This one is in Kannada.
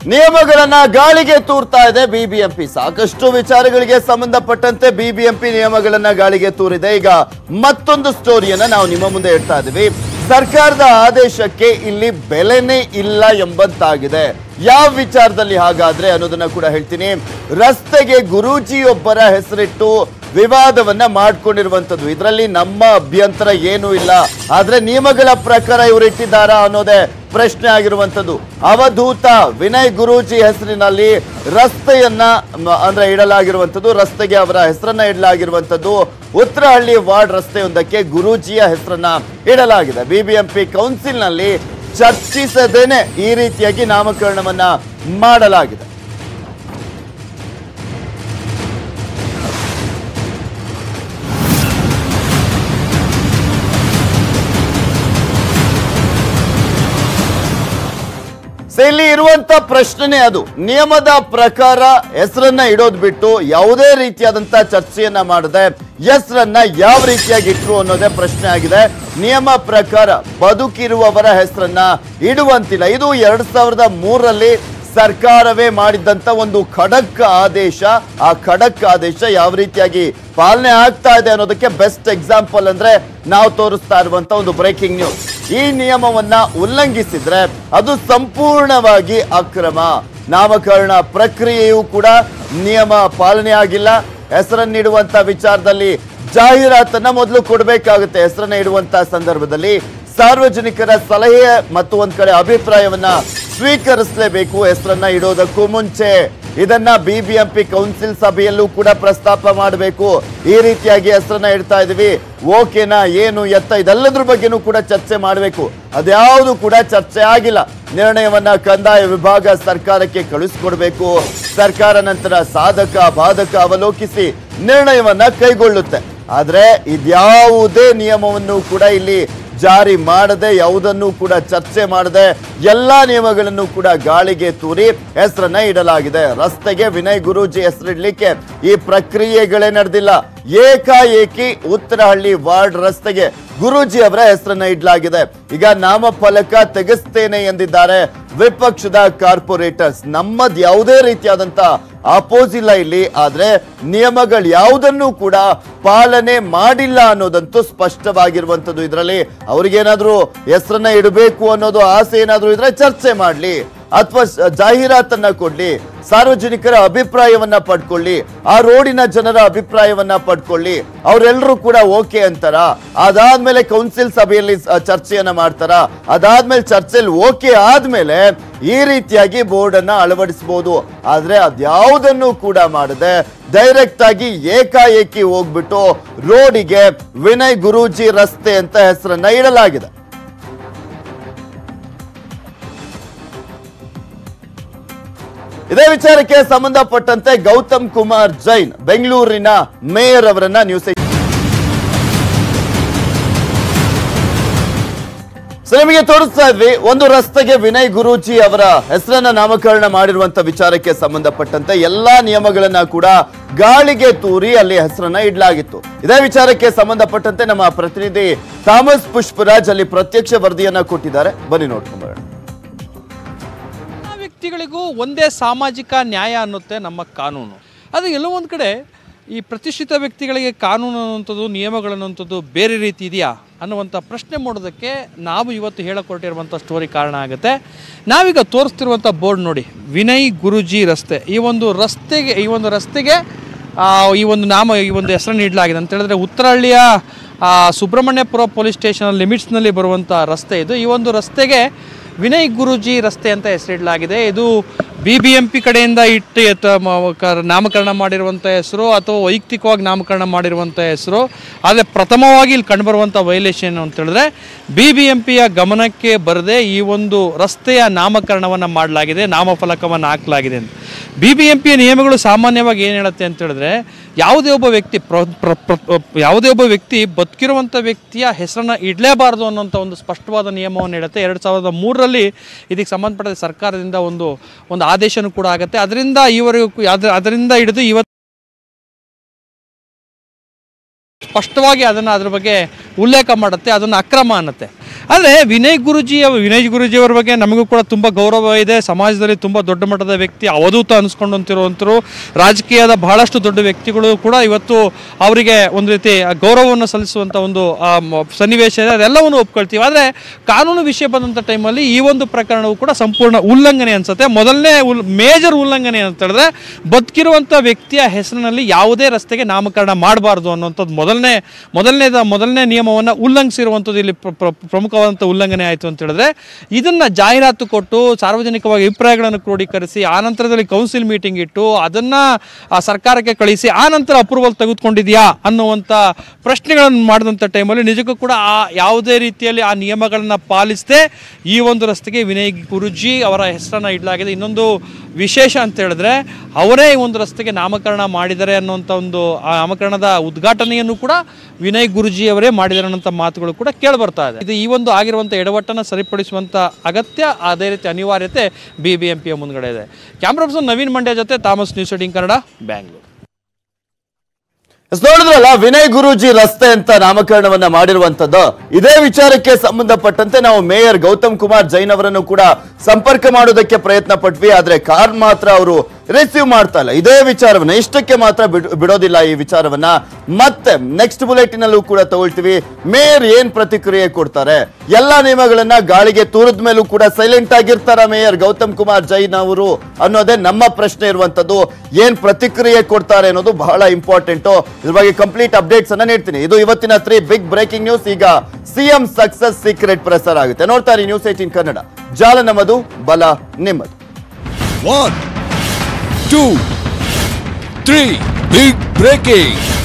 ನಿಯಮಗಳನ್ನ ಗಾಳಿಗೆ ತೂರ್ತಾ ಇದೆ ಬಿಬಿಎಂಪಿ ಸಾಕಷ್ಟು ವಿಚಾರಗಳಿಗೆ ಸಂಬಂಧಪಟ್ಟಂತೆ ಬಿಬಿಎಂಪಿ ನಿಯಮಗಳನ್ನ ಗಾಳಿಗೆ ತೂರಿದೆ ಈಗ ಮತ್ತೊಂದು ಸ್ಟೋರಿಯನ್ನ ನಾವು ನಿಮ್ಮ ಮುಂದೆ ಇಡ್ತಾ ಇದೀವಿ ಸರ್ಕಾರದ ಆದೇಶಕ್ಕೆ ಇಲ್ಲಿ ಬೆಲೆನೇ ಇಲ್ಲ ಎಂಬಂತಾಗಿದೆ ಯಾವ ವಿಚಾರದಲ್ಲಿ ಹಾಗಾದ್ರೆ ಅನ್ನೋದನ್ನ ಕೂಡ ಹೇಳ್ತೀನಿ ರಸ್ತೆಗೆ ಗುರೂಜಿಯೊಬ್ಬರ ಹೆಸರಿಟ್ಟು ವಿವಾದವನ್ನ ಮಾಡ್ಕೊಂಡಿರುವಂತದ್ದು ಇದರಲ್ಲಿ ನಮ್ಮ ಅಭ್ಯಂತರ ಏನೂ ಇಲ್ಲ ಆದ್ರೆ ನಿಯಮಗಳ ಪ್ರಕಾರ ಇವರು ಇಟ್ಟಿದ್ದಾರಾ ಅನ್ನೋದೇ ಪ್ರಶ್ನೆ ಆಗಿರುವಂತದ್ದು ಅವಧೂತ ವಿನಯ್ ಗುರೂಜಿ ಹೆಸರಿನಲ್ಲಿ ರಸ್ತೆಯನ್ನ ಮ, ಅಂದ್ರೆ ಇಡಲಾಗಿರುವಂತದ್ದು ರಸ್ತೆಗೆ ಅವರ ಹೆಸರನ್ನ ಇಡಲಾಗಿರುವಂತದ್ದು ಉತ್ತರಹಳ್ಳಿ ವಾರ್ಡ್ ರಸ್ತೆಯೊಂದಕ್ಕೆ ಗುರೂಜಿಯ ಹೆಸರನ್ನ ಇಡಲಾಗಿದೆ ಬಿಬಿಎಂಪಿ ಕೌನ್ಸಿಲ್ನಲ್ಲಿ ಚರ್ಚಿಸದೇನೆ ಈ ರೀತಿಯಾಗಿ ನಾಮಕರಣವನ್ನ ಮಾಡಲಾಗಿದೆ ಸೊ ಇಲ್ಲಿ ಇರುವಂತ ಪ್ರಶ್ನೆನೇ ಅದು ನಿಯಮದ ಪ್ರಕಾರ ಹೆಸರನ್ನ ಇಡೋದ್ ಬಿಟ್ಟು ಯಾವುದೇ ರೀತಿಯಾದಂತ ಚರ್ಚೆಯನ್ನ ಮಾಡದೆ ಹೆಸರನ್ನ ಯಾವ ರೀತಿಯಾಗಿ ಇಟ್ರು ಅನ್ನೋದೇ ಪ್ರಶ್ನೆ ಆಗಿದೆ ನಿಯಮ ಪ್ರಕಾರ ಬದುಕಿರುವವರ ಹೆಸರನ್ನ ಇಡುವಂತಿಲ್ಲ ಇದು ಎರಡ್ ಸಾವಿರದ ಮೂರರಲ್ಲಿ ಸರ್ಕಾರವೇ ಮಾಡಿದ್ದಂತ ಒಂದು ಖಡಕ್ ಆದೇಶ ಆ ಖಡಕ್ ಆದೇಶ ಯಾವ ರೀತಿಯಾಗಿ ಪಾಲನೆ ಆಗ್ತಾ ಇದೆ ಅನ್ನೋದಕ್ಕೆ ಬೆಸ್ಟ್ ಎಕ್ಸಾಂಪಲ್ ಅಂದ್ರೆ ನಾವು ತೋರಿಸ್ತಾ ಇರುವಂತ ಒಂದು ಬ್ರೇಕಿಂಗ್ ನ್ಯೂಸ್ ಈ ನಿಯಮವನ್ನ ಉಲ್ಲಂಘಿಸಿದ್ರೆ ಅದು ಸಂಪೂರ್ಣವಾಗಿ ಅಕ್ರಮ ನಾಮಕರಣ ಪ್ರಕ್ರಿಯೆಯೂ ಕೂಡ ನಿಯಮ ಪಾಲನೆ ಆಗಿಲ್ಲ ಹೆಸರನ್ನಿಡುವಂತ ವಿಚಾರದಲ್ಲಿ ಜಾಹೀರಾತನ್ನ ಮೊದಲು ಕೊಡಬೇಕಾಗುತ್ತೆ ಹೆಸರನ್ನ ಇಡುವಂತ ಸಂದರ್ಭದಲ್ಲಿ ಸಾರ್ವಜನಿಕರ ಸಲಹೆ ಮತ್ತು ಒಂದ್ ಕಡೆ ಅಭಿಪ್ರಾಯವನ್ನ ಸ್ವೀಕರಿಸಲೇಬೇಕು ಹೆಸರನ್ನ ಇಡೋದಕ್ಕೂ ಮುಂಚೆ ಇದನ್ನ ಬಿಬಿಎಂಪಿ ಕೌನ್ಸಿಲ್ ಸಭೆಯಲ್ಲೂ ಕೂಡ ಪ್ರಸ್ತಾಪ ಮಾಡಬೇಕು ಈ ರೀತಿಯಾಗಿ ಹೆಸರನ್ನ ಇಡ್ತಾ ಇದೀವಿ ಓಕೆನಾ ಏನು ಎತ್ತ ಇದೆಲ್ಲದ್ರ ಬಗ್ಗೆನೂ ಕೂಡ ಚರ್ಚೆ ಮಾಡಬೇಕು ಅದ್ಯಾವುದು ಕೂಡ ಚರ್ಚೆ ಆಗಿಲ್ಲ ನಿರ್ಣಯವನ್ನ ಕಂದಾಯ ವಿಭಾಗ ಸರ್ಕಾರಕ್ಕೆ ಕಳಿಸ್ಕೊಡ್ಬೇಕು ಸರ್ಕಾರ ನಂತರ ಸಾಧಕ ಬಾಧಕ ಅವಲೋಕಿಸಿ ನಿರ್ಣಯವನ್ನ ಕೈಗೊಳ್ಳುತ್ತೆ ಆದ್ರೆ ಇದ್ಯಾವುದೇ ನಿಯಮವನ್ನು ಕೂಡ ಇಲ್ಲಿ ಜಾರಿ ಮಾಡದೆ ಯಾವುದನ್ನು ಕೂಡ ಚರ್ಚೆ ಮಾಡದೆ ಎಲ್ಲಾ ನಿಯಮಗಳನ್ನು ಕೂಡ ಗಾಳಿಗೆ ತೂರಿ ಹೆಸರನ್ನ ಇಡಲಾಗಿದೆ ರಸ್ತೆಗೆ ವಿನಯ್ ಗುರೂಜಿ ಹೆಸರಿಡ್ಲಿಕ್ಕೆ ಈ ಪ್ರಕ್ರಿಯೆಗಳೇ ನಡೆದಿಲ್ಲ ಏಕಾಏಕಿ ಉತ್ತರಹಳ್ಳಿ ವಾರ್ಡ್ ರಸ್ತೆಗೆ ಗುರೂಜಿ ಅವರ ಹೆಸರನ್ನ ಇಡಲಾಗಿದೆ ಈಗ ನಾಮಫಲಕ ತೆಗೆಸ್ತೇನೆ ಎಂದಿದ್ದಾರೆ ವಿಪಕ್ಷದ ಕಾರ್ಪೊರೇಟರ್ಸ್ ನಮ್ಮದ್ ಯಾವುದೇ ರೀತಿಯಾದಂತ ಅಪೋಸ್ ಇಲ್ಲ ಇಲ್ಲಿ ಆದ್ರೆ ನಿಯಮಗಳು ಯಾವುದನ್ನು ಕೂಡ ಪಾಲನೆ ಮಾಡಿಲ್ಲ ಅನ್ನೋದಂತೂ ಸ್ಪಷ್ಟವಾಗಿರುವಂತದ್ದು ಇದರಲ್ಲಿ ಅವ್ರಿಗೇನಾದ್ರೂ ಹೆಸರನ್ನ ಇಡಬೇಕು ಅನ್ನೋದು ಆಸೆ ಏನಾದ್ರೂ ಇದ್ರೆ ಚರ್ಚೆ ಮಾಡ್ಲಿ ಅಥವಾ ಜಾಹೀರಾತನ್ನ ಕೊಡ್ಲಿ ಸಾರ್ವಜನಿಕರ ಅಭಿಪ್ರಾಯವನ್ನ ಪಡ್ಕೊಳ್ಳಿ ಆ ರೋಡಿನ ಜನರ ಅಭಿಪ್ರಾಯವನ್ನ ಪಡ್ಕೊಳ್ಳಿ ಅವರೆಲ್ಲರೂ ಕೂಡ ಓಕೆ ಅಂತಾರ ಅದಾದ್ಮೇಲೆ ಕೌನ್ಸಿಲ್ ಸಭೆಯಲ್ಲಿ ಸ- ಚರ್ಚೆಯನ್ನ ಮಾಡ್ತಾರ ಅದಾದ್ಮೇಲೆ ಚರ್ಚೆಯಲ್ಲಿ ಓಕೆ ಆದ್ಮೇಲೆ ಈ ರೀತಿಯಾಗಿ ಬೋರ್ಡ್ ಅನ್ನ ಅಳವಡಿಸಬಹುದು ಆದ್ರೆ ಅದ್ಯಾವುದನ್ನು ಕೂಡ ಮಾಡದೆ ಡೈರೆಕ್ಟ್ ಆಗಿ ಏಕಾಏಕಿ ಹೋಗ್ಬಿಟ್ಟು ರೋಡಿಗೆ ವಿನಯ್ ಗುರೂಜಿ ರಸ್ತೆ ಅಂತ ಹೆಸರನ್ನ ಇಡಲಾಗಿದೆ ಇದೇ ವಿಚಾರಕ್ಕೆ ಸಂಬಂಧಪಟ್ಟಂತೆ ಗೌತಮ್ ಕುಮಾರ್ ಜೈನ್ ಬೆಂಗಳೂರಿನ ಮೇಯರ್ ಅವರನ್ನ ನ್ಯೂಸ್ ಸೊ ನಿಮಗೆ ತೋರಿಸ್ತಾ ಇದ್ವಿ ಒಂದು ರಸ್ತೆಗೆ ವಿನಯ್ ಗುರೂಜಿ ಅವರ ಹೆಸರನ್ನ ನಾಮಕರಣ ಮಾಡಿರುವಂತ ವಿಚಾರಕ್ಕೆ ಸಂಬಂಧಪಟ್ಟಂತೆ ಎಲ್ಲಾ ನಿಯಮಗಳನ್ನ ಕೂಡ ಗಾಳಿಗೆ ತೂರಿ ಅಲ್ಲಿ ಹೆಸರನ್ನ ಇಡಲಾಗಿತ್ತು ಇದೇ ವಿಚಾರಕ್ಕೆ ಸಂಬಂಧಪಟ್ಟಂತೆ ನಮ್ಮ ಪ್ರತಿನಿಧಿ ಥಾಮಸ್ ಪುಷ್ಪರಾಜ್ ಅಲ್ಲಿ ಪ್ರತ್ಯಕ್ಷ ವರದಿಯನ್ನ ಕೊಟ್ಟಿದ್ದಾರೆ ಬನ್ನಿ ನೋಡ್ಕೊಂಡ್ ಬರೋಣ ಎಲ್ಲ ವ್ಯಕ್ತಿಗಳಿಗೂ ಒಂದೇ ಸಾಮಾಜಿಕ ನ್ಯಾಯ ಅನ್ನುತ್ತೆ ನಮ್ಮ ಕಾನೂನು ಅದು ಎಲ್ಲೋ ಒಂದು ಕಡೆ ಈ ಪ್ರತಿಷ್ಠಿತ ವ್ಯಕ್ತಿಗಳಿಗೆ ಕಾನೂನು ಅನ್ನುವಂಥದ್ದು ನಿಯಮಗಳು ಅನ್ನುವಂಥದ್ದು ಬೇರೆ ರೀತಿ ಇದೆಯಾ ಅನ್ನುವಂಥ ಪ್ರಶ್ನೆ ಮಾಡೋದಕ್ಕೆ ನಾವು ಇವತ್ತು ಹೇಳಕೊಟ್ಟಿರುವಂಥ ಸ್ಟೋರಿ ಕಾರಣ ಆಗುತ್ತೆ ನಾವೀಗ ತೋರಿಸ್ತಿರುವಂಥ ಬೋರ್ಡ್ ನೋಡಿ ವಿನಯ್ ಗುರುಜಿ ರಸ್ತೆ ಈ ಒಂದು ರಸ್ತೆಗೆ ಈ ಒಂದು ರಸ್ತೆಗೆ ಆ, ಈ ಒಂದು ನಾಮ ಈ ಒಂದು ಹೆಸರನ್ನು ನೀಡಲಾಗಿದೆ ಅಂತ ಹೇಳಿದ್ರೆ ಉತ್ತರಹಳ್ಳಿಯ ಆ, ಸುಬ್ರಹ್ಮಣ್ಯಪುರ ಪೊಲೀಸ್ ಸ್ಟೇಷನ್ ಲಿಮಿಟ್ಸ್ನಲ್ಲಿ ಬರುವಂಥ ರಸ್ತೆ ಇದು ಈ ಒಂದು ರಸ್ತೆಗೆ ವಿನಯ್ ಗುರುಜಿ ರಸ್ತೆ ಅಂತ ಹೆಸರಿಡಲಾಗಿದೆ ಇದು ಬಿ ಬಿ ಎಂ ಪಿ ಕಡೆಯಿಂದ ಇಟ್ಟು ಎತ್ತ- ಮ- ಕ- ನಾಮಕರಣ ಮಾಡಿರುವಂಥ ಹೆಸರು ಅಥವಾ ವೈಯಕ್ತಿಕವಾಗಿ ನಾಮಕರಣ ಮಾಡಿರುವಂಥ ಹೆಸರು ಆದರೆ ಪ್ರಥಮವಾಗಿ ಇಲ್ಲಿ ಕಂಡುಬರುವಂಥ ವೈಲೇಷನ್ ಅಂತ ಹೇಳಿದ್ರೆ ಬಿ ಬಿ ಎಂ ಪಿಯ ಗಮನಕ್ಕೆ ಬರದೆ ಈ ಒಂದು ರಸ್ತೆಯ ನಾಮಕರಣವನ್ನು ಮಾಡಲಾಗಿದೆ ನಾಮಫಲಕವನ್ನು ಹಾಕಲಾಗಿದೆ ಅಂತ ಬಿ ಬಿ ಎಂ ಪಿಯ ನಿಯಮಗಳು ಸಾಮಾನ್ಯವಾಗಿ ಏನು ಹೇಳುತ್ತೆ ಅಂತ ಹೇಳಿದ್ರೆ ಯಾವುದೇ ಒಬ್ಬ ವ್ಯಕ್ತಿ ಪ್ರ ಪ್ರ ಪ್ರ- ಯಾವುದೇ ಒಬ್ಬ ವ್ಯಕ್ತಿ ಬದುಕಿರುವಂಥ ವ್ಯಕ್ತಿಯ ಹೆಸರನ್ನ ಇಡಲೇಬಾರದು ಅನ್ನೋಂಥ ಒಂದು ಸ್ಪಷ್ಟವಾದ ನಿಯಮವನ್ನು ಹೇಳುತ್ತೆ ಎರಡು ಸಾವಿರದ ಮೂರರಲ್ಲಿ ಇದಕ್ಕೆ ಸಂಬಂಧಪಟ್ಟ ಸರ್ಕಾರದಿಂದ ಒಂದು ಒಂದು ಆದೇಶನೂ ಕೂಡ ಆಗುತ್ತೆ ಅದರಿಂದ ಈವರೆಗೂ ಅದ್ರ ಅದರಿಂದ ಹಿಡಿದು ಇವತ್ತು ಸ್ಪಷ್ಟವಾಗಿ ಅದನ್ನು ಅದ್ರ ಬಗ್ಗೆ ಉಲ್ಲೇಖ ಮಾಡುತ್ತೆ ಅದನ್ನು ಅಕ್ರಮ ಅನ್ನತ್ತೆ ಆದರೆ ವಿನಯ್ ಗುರುಜಿ ಅವ- ವಿನಯ್ ಗುರುಜಿ ಅವರ ಬಗ್ಗೆ ನಮಗೂ ಕೂಡ ತುಂಬ ಗೌರವ ಇದೆ ಸಮಾಜದಲ್ಲಿ ತುಂಬ ದೊಡ್ಡ ಮಟ್ಟದ ವ್ಯಕ್ತಿ ಅವಧೂತ ಅನಿಸ್ಕೊಂಡಂತಿರುವಂಥರು ರಾಜಕೀಯದ ಬಹಳಷ್ಟು ದೊಡ್ಡ ವ್ಯಕ್ತಿಗಳು ಕೂಡ ಇವತ್ತು ಅವರಿಗೆ ಒಂದು ರೀತಿ ಗೌರವವನ್ನು ಸಲ್ಲಿಸುವಂಥ ಒಂದು ಆ, ಮ- ಸನ್ನಿವೇಶ ಇದೆ ಅದೆಲ್ಲವನ್ನು ಒಪ್ಕೊಳ್ತೀವಿ ಆದರೆ ಕಾನೂನು ವಿಷಯ ಬಂದಂಥ ಟೈಮಲ್ಲಿ ಈ ಒಂದು ಪ್ರಕರಣವು ಕೂಡ ಸಂಪೂರ್ಣ ಉಲ್ಲಂಘನೆ ಅನ್ಸುತ್ತೆ ಮೊದಲನೇ ಉಲ್ ಮೇಜರ್ ಉಲ್ಲಂಘನೆ ಅಂತ ಹೇಳಿದ್ರೆ ಬದುಕಿರುವಂಥ ವ್ಯಕ್ತಿಯ ಹೆಸರಿನಲ್ಲಿ ಯಾವುದೇ ರಸ್ತೆಗೆ ನಾಮಕರಣ ಮಾಡಬಾರ್ದು ಅನ್ನುವಂಥದ್ದು ಮೊದಲನೇ ಮೊದಲನೇದ ಮೊದಲನೇ ನಿಯಮವನ್ನು ಉಲ್ಲಂಘಿಸಿರುವಂಥದ್ದು ಇಲ್ಲಿ ಪ್ರ- ಪ್ರ- ಪ್ರಮುಖವಾದಂಥ ಉಲ್ಲಂಘನೆ ಆಯಿತು ಅಂತ ಹೇಳಿದ್ರೆ ಇದನ್ನು ಜಾಹೀರಾತು ಕೊಟ್ಟು ಸಾರ್ವಜನಿಕವಾಗಿ ಅಭಿಪ್ರಾಯಗಳನ್ನು ಕ್ರೋಢೀಕರಿಸಿ ಆ ನಂತರದಲ್ಲಿ ಕೌನ್ಸಿಲ್ ಮೀಟಿಂಗ್ ಇಟ್ಟು ಅದನ್ನು ಸರ್ಕಾರಕ್ಕೆ ಕಳಿಸಿ ಆ ನಂತರ ಅಪ್ರೂವಲ್ ತೆಗೆದುಕೊಂಡಿದೆಯಾ ಅನ್ನುವಂಥ ಪ್ರಶ್ನೆಗಳನ್ನು ಮಾಡಿದಂಥ ಟೈಮಲ್ಲಿ ನಿಜಕ್ಕೂ ಕೂಡ ಆ ಯಾವುದೇ ರೀತಿಯಲ್ಲಿ ಆ ನಿಯಮಗಳನ್ನು ಪಾಲಿಸದೆ ಈ ಒಂದು ರಸ್ತೆಗೆ ವಿನಯ್ ಗುರುಜಿ ಅವರ ಹೆಸರನ್ನು ಇಡಲಾಗಿದೆ ಇನ್ನೊಂದು ವಿಶೇಷ ಅಂತ ಹೇಳಿದ್ರೆ ಅವರೇ ಈ ಒಂದು ರಸ್ತೆಗೆ ನಾಮಕರಣ ಮಾಡಿದ್ದಾರೆ ಅನ್ನುವಂಥ ಒಂದು ಆ ನಾಮಕರಣದ ಉದ್ಘಾಟನೆಯನ್ನು ಕೂಡ ವಿನಯ್ ಗುರುಜಿ ಅವರೇ ಮಾಡಿದ್ದಾರೆ ಅನ್ನೋಂಥ ಮಾತುಗಳು ಕೂಡ ಕೇಳಿಬರ್ತಾ ಇದೆ ಇದು ಈ ಒಂದು ಆಗಿರುವಂಥ ಎಡವಟ್ಟನ್ನು ಸರಿಪಡಿಸುವಂಥ ಅಗತ್ಯ ಅದೇ ರೀತಿ ಅನಿವಾರ್ಯತೆ ಬಿ ಬಿ ಎಂ ಪಿಯ ಮುಂದ್ಗಡೆ ಇದೆ ಕ್ಯಾಮ್ರಾ ಪರ್ಸನ್ ನವೀನ್ ಮಂಡ್ಯ ಜೊತೆ Thomas news eighteen Kannada Bangalore ಎಸ್ ನೋಡಿದ್ರಲ್ಲ ವಿನಯ್ ಗುರೂಜಿ ರಸ್ತೆ ಅಂತ ನಾಮಕರಣವನ್ನ ಮಾಡಿರುವಂತದ್ದು ಇದೇ ವಿಚಾರಕ್ಕೆ ಸಂಬಂಧಪಟ್ಟಂತೆ ನಾವು ಮೇಯರ್ ಗೌತಮ್ ಕುಮಾರ್ ಜೈನ್ ಅವರನ್ನು ಕೂಡ ಸಂಪರ್ಕ ಮಾಡೋದಕ್ಕೆ ಪ್ರಯತ್ನ ಪಟ್ವಿ ಆದ್ರೆ ಕಾರ್ ಮಾತ್ರ ಅವರು ರಿಸೀವ್ ಮಾಡ್ತಾ ಇಲ್ಲ ಇದೇ ವಿಚಾರವನ್ನ ಇಷ್ಟಕ್ಕೆ ಮಾತ್ರ ಬಿಡ್- ಬಿಡೋದಿಲ್ಲ ಈ ವಿಚಾರವನ್ನ ಮತ್ತೆ ನೆಕ್ಸ್ಟ್ ಬುಲೆಟಿನ್ ಅಲ್ಲೂ ಕೂಡ ತಗೊಳ್ತೀವಿ ಮೇಯರ್ ಏನ್ ಪ್ರತಿಕ್ರಿಯೆ ಕೊಡ್ತಾರೆ ಎಲ್ಲಾ ನಿಯಮಗಳನ್ನ ಗಾಳಿಗೆ ತೂರಿದ ಮೇಲೂ ಕೂಡ ಸೈಲೆಂಟ್ ಆಗಿರ್ತಾರ ಮೇಯರ್ ಗೌತಮ್ ಕುಮಾರ್ ಜೈನ್ ಅವರು ಅನ್ನೋದೇ ನಮ್ಮ ಪ್ರಶ್ನೆ ಇರುವಂತದ್ದು ಏನ್ ಪ್ರತಿಕ್ರಿಯೆ ಕೊಡ್ತಾರೆ ಅನ್ನೋದು ಬಹಳ ಇಂಪಾರ್ಟೆಂಟ್ ಇದ್ರ ಬಗ್ಗೆ ಕಂಪ್ಲೀಟ್ ಅಪ್ಡೇಟ್ಸ್ ಅನ್ನ ನೀಡ್ತೀನಿ ಇದು ಇವತ್ತಿನ ತ್ರೀ ಬಿಗ್ ಬ್ರೇಕಿಂಗ್ ನ್ಯೂಸ್ ಈಗ ಸಿಎಂ ಸಕ್ಸಸ್ ಸೀಕ್ರೆಟ್ ಪ್ರಸಾರ ಆಗುತ್ತೆ ನೋಡ್ತಾರೆ ನ್ಯೂಸ್ ಏಟೀನ್ ಕನ್ನಡ ಜಾಲ ನಮ್ಮದು ಬಲ ನಿಮ್ಮದು One, two, three. Big breaking.